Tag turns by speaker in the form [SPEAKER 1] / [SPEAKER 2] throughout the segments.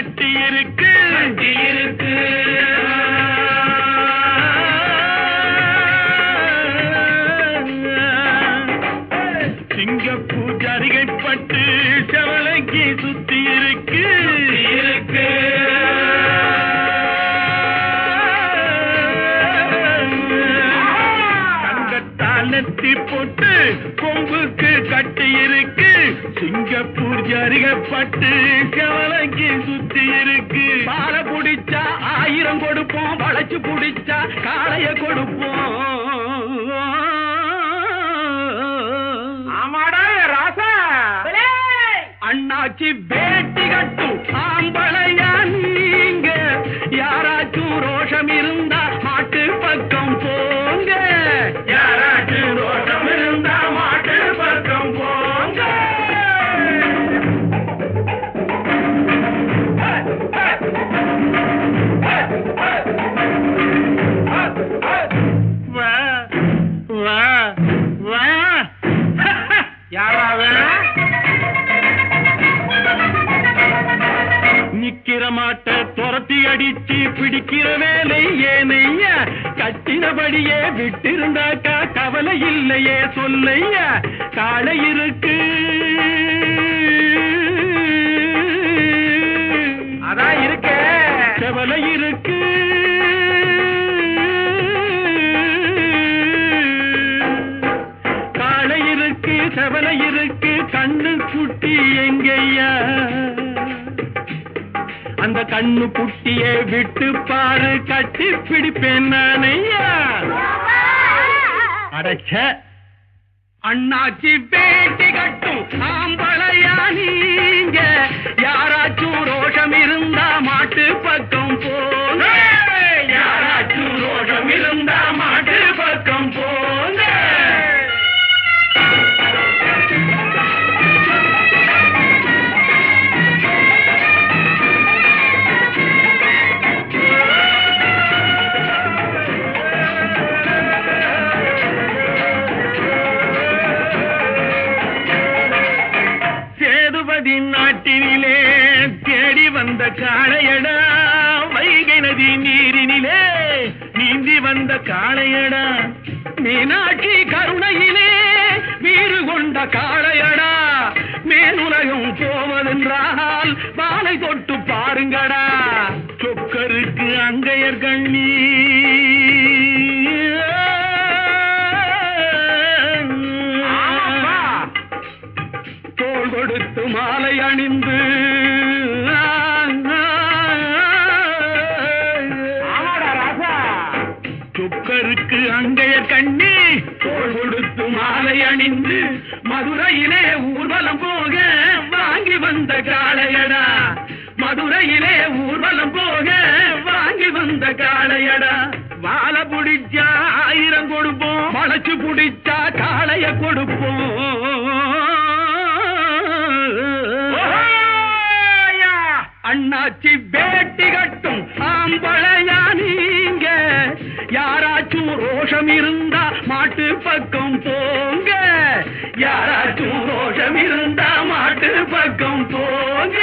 [SPEAKER 1] கட்டி இருக்கு
[SPEAKER 2] கட்டி இருக்கு
[SPEAKER 1] சிங்கப்பூர் ஜரிகைப்பட்டு செவலைக்கு சுத்தி இருக்கு
[SPEAKER 2] இருக்கு
[SPEAKER 1] தங்கத்தால் நெத்தி போட்டு கொம்புக்கு கட்டி இருக்கு சிங்கப்பூர் ஜரிகைப்பட்டு செவலைக்கு சுத்தி இருக்கு பால குடிச்சா ஆயிரம் கொடுப்போம் வளைச்சு குடிச்சா காளைய கொடுப்போம்
[SPEAKER 2] ஆமாடா ராசா
[SPEAKER 1] அண்ணாச்சி பேட்டி கட்டும் ஆம்பளையா நீங்க யாராச்சும் ரோஷம் இருந்தா மாட்டு பக்கம் போங்க
[SPEAKER 2] யாராச்சும் ரோஷம் இருந்தா மாட்டு பக்கம் போங்க
[SPEAKER 1] வா வா வா
[SPEAKER 2] யாராவது
[SPEAKER 1] நிக்கிற மாட்ட துரத்தி அடிச்சு பிடிக்கிற வேலை ஏனையா கட்டினபடியே விட்டிருந்தாக்கா கவலை இல்லையே சொல்லையா காளை இருக்கு
[SPEAKER 2] அதான் இருக்கே
[SPEAKER 1] செவலை இருக்கு காளை இருக்கு செவலை இருக்கு கண்ணு குட்டி எங்கய்யா அந்த கண்ணு குட்டியை விட்டு பாரு கட்டி பிடிப்பேன் நானையா அடைச்ச அண்ணாச்சி பேட்டி கட்டும் ஆம்பளையா நீங்க யாராச்சும் ரோஷம் இருந்தா மாட்டு பக்கம் போங்க யாராச்சும் ரோஷம் இருந்தா மாட்டு பக்கம் போங்க சேதுபதி நாட்டினிலே தேடி வந்த காளையடா வைகை நதி நீரினிலே நீந்தி வந்த காளையடா மீனாட்சி கருணையிலே வீறு கொண்ட காளையடா மேலுலகம் போவதென்றால் வாளை தொட்டு பாருங்கடா சொக்கருக்கு அங்கையர் கண்ணீ
[SPEAKER 2] ஆமாப்பா.
[SPEAKER 1] தோள் கொடுத்து மாலை அணிந்து
[SPEAKER 2] ஆமாடா ராசா
[SPEAKER 1] சொக்கருக்கு அங்கைய கண்ணி தோள் கொடுத்து மாலை அணிந்து மதுரையிலே ஊர்வலம் போக வாங்கி வந்த காளையடா மதுரையிலே ஊர்வலம் போக வாங்கி வந்த காளையடா வாழ புடிச்சா ஆயிரம் கொடுப்போம் வளைச்சு புடிச்சா காளைய கொடுப்போம்
[SPEAKER 2] ஓஹோயா!
[SPEAKER 1] அண்ணாச்சி பேட்டி கட்டும் ஆம்பளையா நீங்க யாராச்சும் ரோஷம் இருந்தா மாட்டு பக்கம் போங்க யாராச்சும் ரோஷம் இருந்தா மாட்டு பக்கம் போங்க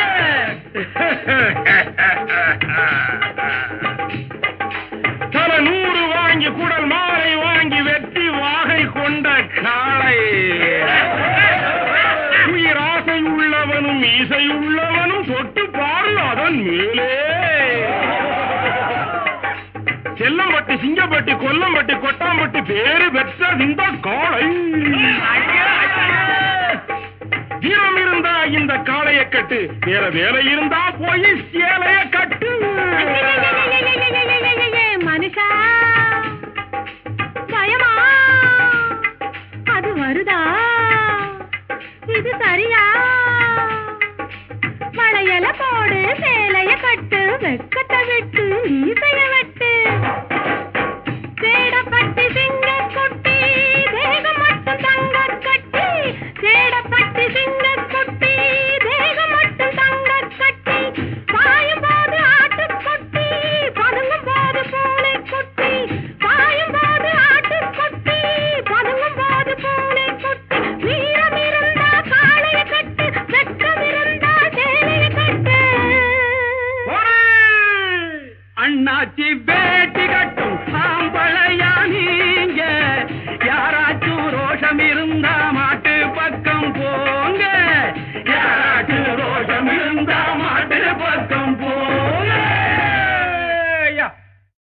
[SPEAKER 2] தல நூறு வாங்கி குடல் மாலை வாங்கி வெட்டி வாகை கொண்ட காளை உயிராசை உள்ளவனும் இசை உள்ளவனும் தொட்டு பாரு அதன் மேலே செல்லம்பட்டி சிங்கப்பட்டி கொல்லம்பட்டி கொட்டாம்பட்டி பேரு பெற்ற இந்த காளை வீரம் இருந்தா இந்த காளைய கட்டு வேற வேலை இருந்தா போய் சேலைய கட்டு
[SPEAKER 3] மனுஷா பயமா அது வருதா இது சரியா வளையல போடு சேலைய கட்டு வெக்கத்தை விட்டு ஈசைய வெட்டு சேடப்பட்டி சிங்க குட்டி தேகம் மட்டும் தங்க கட்டி சேடப்பட்டி சிங்க குட்டி தேகம் மட்டும் தங்க கட்டி பாயும் போது ஆட்டு குட்டி பதுங்கும் போது பூனை குட்டி பாயும் போது ஆட்டு குட்டி பதுங்கும் போது பூனை குட்டி வீரம் இருந்தா காளைய கட்டு வெற்றம் இருந்தா சேலைய கட்டு
[SPEAKER 1] ஆச்சி வேட்டி